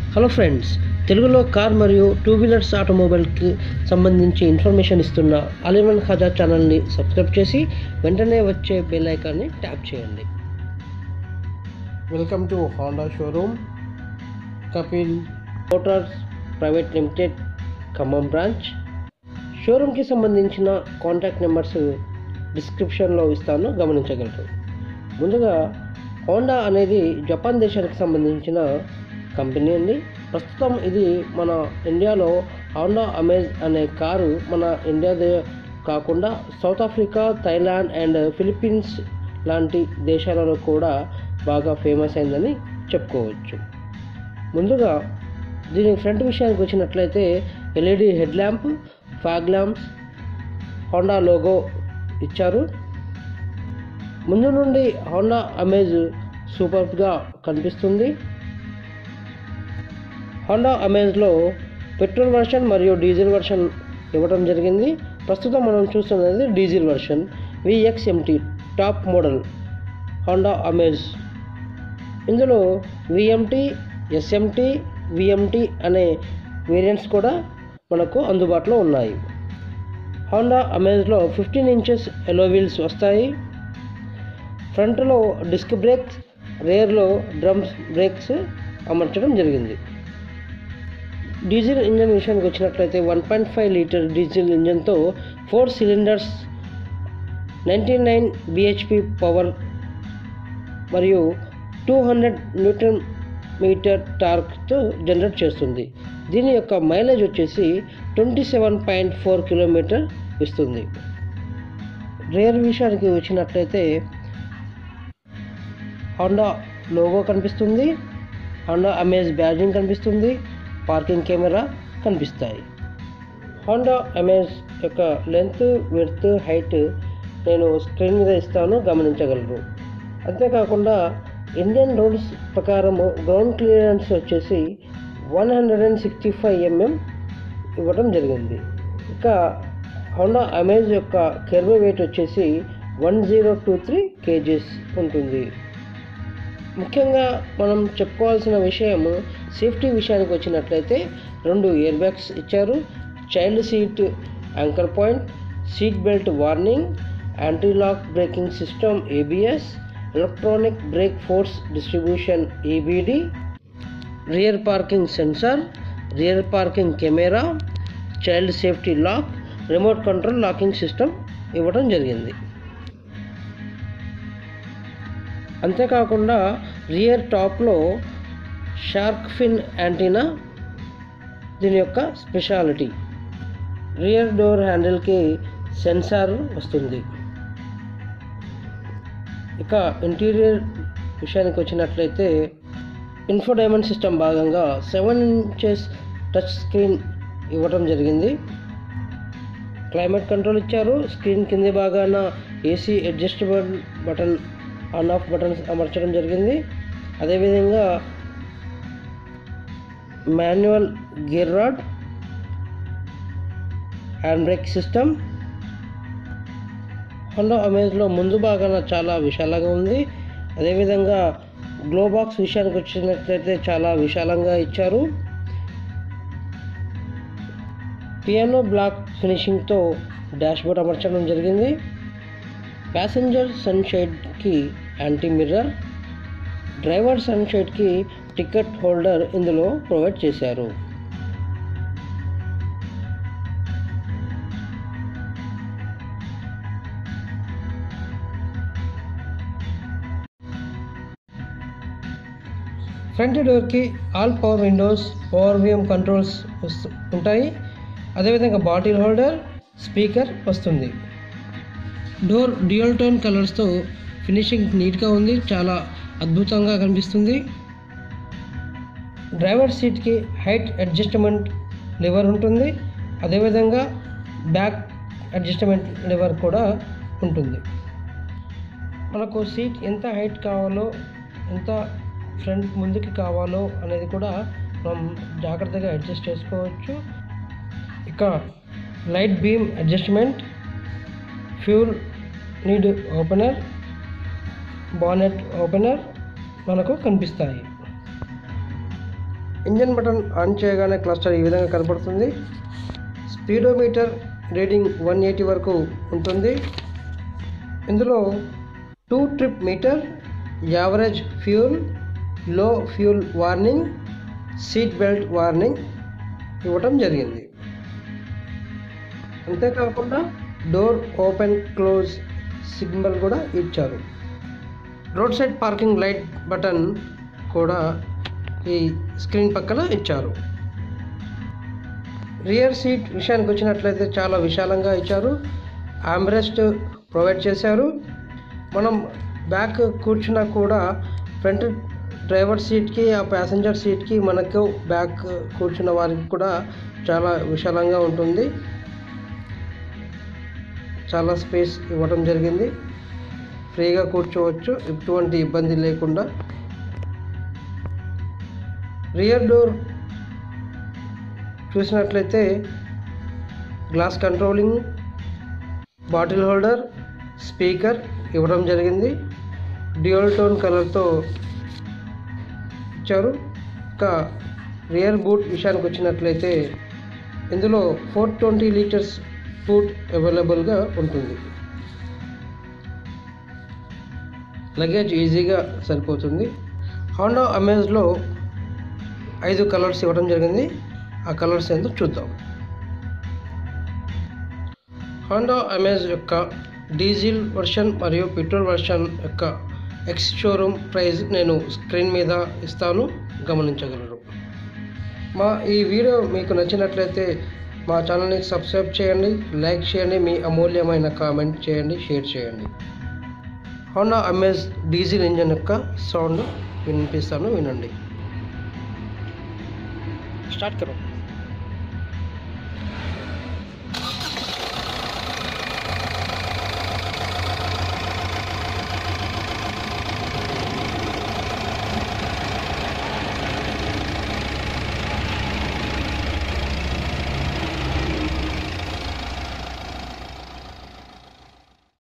hello friends తెలుగులో car మరియు two wheelers ఆటోమొబైల్కి సంబంధించి ఇన్ఫర్మేషన్ ఇస్తున్న అలీవన్ ఖజా ఛానల్ని సబ్స్క్రైబ్ చేసి వెంటనే వచ్చే బెల్ ఐకాన్ని ట్యాప్ చేయండి welcome to Honda showroom Kapil motors private limited Khammam branch షోరూమ్కి సంబంధించిన కాంటాక్ట్ నెంబర్స్ డిస్క్రిప్షన్లో ఇస్తాను గమనించగలరు ముందుగా హోండా అనేది జపాన్ దేశానికి సంబంధించిన కంపెనీ అండి ప్రస్తుతం ఇది మన ఇండియాలో హోండా అమేజ్ అనే కారు మన ఇండియా దే- కాకుండా South Africa Thailand and Philippines లాంటి దేశాలలో కూడా బాగా ఫేమస్ అయిందని చెప్పుకోవచ్చు ముందుగా దీని ఫ్రంట్ విషయానికి వచ్చినట్లయితే LED head lamp fog lamps Honda logo ఇచ్చారు ముందు నుండి హోండా అమేజ్ సూపర్గా కనిపిస్తుంది హోండా అమేజ్లో పెట్రోల్ వర్షన్ మరియు డీజిల్ వర్షన్ ఇవ్వడం జరిగింది ప్రస్తుతం మనం చూస్తున్నది diesel version VXMT top model Honda Amaze ఇందులో విఎంటీ ఎస్ఎంటీ విఎంటీ అనే వేరియంట్స్ కూడా మనకు అందుబాటులో ఉన్నాయి హోండా అమేజ్లో ఫిఫ్టీన్ ఇంచెస్ ఎలో వీల్స్ వస్తాయి ఫ్రంట్లో డిస్క్ బ్రేక్స్ రేర్లో డ్రమ్స్ బ్రేక్స్ అమర్చడం జరిగింది డీజిల్ ఇంజన్ విషయానికి వచ్చినట్లయితే one point five litre diesel ఇంజన్తో four cylinders ninety nine BHP power మరియు టూ హండ్రెడ్ న్యూటన్ మీటర్ టార్క్తో జనరేట్ చేస్తుంది దీని యొక్క మైలేజ్ వచ్చేసి twenty seven point four kilometre ఇస్తుంది రేర్ విషయానికి వచ్చినట్లయితే హోండా లోగో కనిపిస్తుంది హోండా అమేజ్ బ్యాడ్జింగ్ కనిపిస్తుంది పార్కింగ్ కెమెరా కనిపిస్తాయి హోండా అమేజ్ యొక్క లెంత్ విడ్త్ హైట్ నేను స్క్రీన్ మీద ఇస్తాను గమనించగలరు అంతేకాకుండా ఇండియన్ రూల్స్ ప్రకారము గ్రౌండ్ క్లియరెన్స్ వచ్చేసి one hundred and sixty five MM ఇవ్వడం జరిగింది ఇక హోండా అమేజ్ యొక్క కెర్బ్ వెయిట్ వచ్చేసి one zero two three KGs ఉంటుంది ముఖ్యంగా మనం చెప్పుకోవాల్సిన విషయం సేఫ్టీ విషయానికి వచ్చినట్లయితే రెండు ఇయర్ బ్యాగ్స్ ఇచ్చారు child seat anchor point seat belt warning anti lock braking system ABS electronic brake force distribution EBD rear parking sensor rear parking camera child safety lock remote control locking system ఇవ్వడం జరిగింది అంతేకాకుండా rear టాప్లో shark ఫిన్ antenna దీని యొక్క speciality rear door హ్యాండిల్కి sensor వస్తుంది ఇక interior విషయానికి వచ్చినట్లయితే ఇన్ఫోడైమెంట్ సిస్టమ్ భాగంగా సెవెన్ ఇంచెస్ టచ్ స్క్రీన్ ఇవ్వడం జరిగింది క్లైమేట్ కంట్రోల్ ఇచ్చారు స్క్రీన్ కింది భాగాన AC adjustable button on off buttons అమర్చడం జరిగింది అదేవిధంగా manual gear rod hand brake system Honda అమేజ్లో ముందు భాగాన చాలా విశాలంగా ఉంది అదేవిధంగా గ్లో బాక్స్ విషయానికి వచ్చినట్లయితే చాలా విశాలంగా ఇచ్చారు పియానో బ్లాక్ ఫినిషింగ్తో డాష్ బోర్డ్ అమర్చడం జరిగింది ప్యాసింజర్ సన్షైడ్కి యాంటీ మిర్రర్ డ్రైవర్ సన్షైడ్కి టికెట్ హోల్డర్ ఇందులో ప్రొవైడ్ చేశారు ఫ్రంట్ డోర్కి all power windows power VM controls వస్తు- ఉంటాయి అదేవిధంగా బాటిల్ హోల్డర్ స్పీకర్ వస్తుంది డోర్ డ్యూయల్ టోన్ కలర్స్తో ఫినిషింగ్ నీట్గా ఉంది చాలా అద్భుతంగా కనిపిస్తుంది డ్రైవర్ సీట్కి హైట్ అడ్జస్ట్మెంట్ లివర్ ఉంటుంది అదేవిధంగా బ్యాక్ అడ్జస్ట్మెంట్ లివర్ కూడా ఉంటుంది మనకు సీట్ ఎంత హైట్ కావాలో ఎంత ఫ్రంట్ ముందుకి కావాలో అనేది కూడా మనం జాగ్రత్తగా అడ్జస్ట్ చేసుకోవచ్చు ఇక light beam adjustment fuel lid opener bonnet opener మనకు కనిపిస్తాయి ఇంజన్ బటన్ ఆన్ చేయగానే క్లస్టర్ ఈ విధంగా కనపడుతుంది స్పీడోమీటర్ రీడింగ్ వన్ ఎయిటీ వరకు ఉంటుంది ఇందులో two trip meter average fuel low fuel warning seat belt warning ఇవ్వటం జరిగింది అంతేకాకుండా డోర్ ఓపెన్ క్లోజ్ సిగ్నల్ కూడా ఇచ్చారు road side parking light button కూడా ఈ స్క్రీన్ పక్కన ఇచ్చారు రియర్ సీట్ విషయానికి వచ్చినట్లయితే చాలా విశాలంగా ఇచ్చారు ఆంబ్రెస్ట్ ప్రొవైడ్ చేశారు మనం బ్యాక్ కూర్చున్నా కూడా ఫ్రంట్ డ్రైవర్ సీట్కి ఆ ప్యాసింజర్ సీట్కి మనకు బ్యాక్ కూర్చున్న వారికి కూడా చాలా విశాలంగా ఉంటుంది చాలా స్పేస్ ఇవ్వడం జరిగింది ఫ్రీగా కూర్చోవచ్చు ఎటువంటి ఇబ్బంది లేకుండా రియర్ డోర్ చూసినట్లయితే glass controlling bottle holder speaker ఇవ్వడం జరిగింది డ్యూయల్ టోన్ కలర్తో ఇచ్చారు ఇంకా రియర్ బూట్ విషయానికి వచ్చినట్లయితే ఇందులో ఫోర్ ట్వంటీ లీటర్స్ బూట్ అవైలబుల్గా ఉంటుంది లగేజ్ ఈజీగా సరిపోతుంది హోండా అమేజ్లో ఐదు కలర్స్ ఇవ్వడం జరిగింది ఆ కలర్స్ ఏంటో చూద్దాం హోండా అమేజ్ యొక్క డీజిల్ వర్షన్ మరియు పెట్రోల్ వర్షన్ యొక్క ఎక్స్ షోరూమ్ ప్రైస్ నేను స్క్రీన్ మీద ఇస్తాను గమనించగలరు మా ఈ వీడియో మీకు నచ్చినట్లయితే మా ఛానల్ని సబ్స్క్రైబ్ చేయండి లైక్ చేయండి మీ అమూల్యమైన కామెంట్ చేయండి షేర్ చేయండి హోండా అమేజ్ డీజిల్ ఇంజన్ యొక్క సౌండ్ వినిపిస్తాను వినండి స్టార్ట్ కరో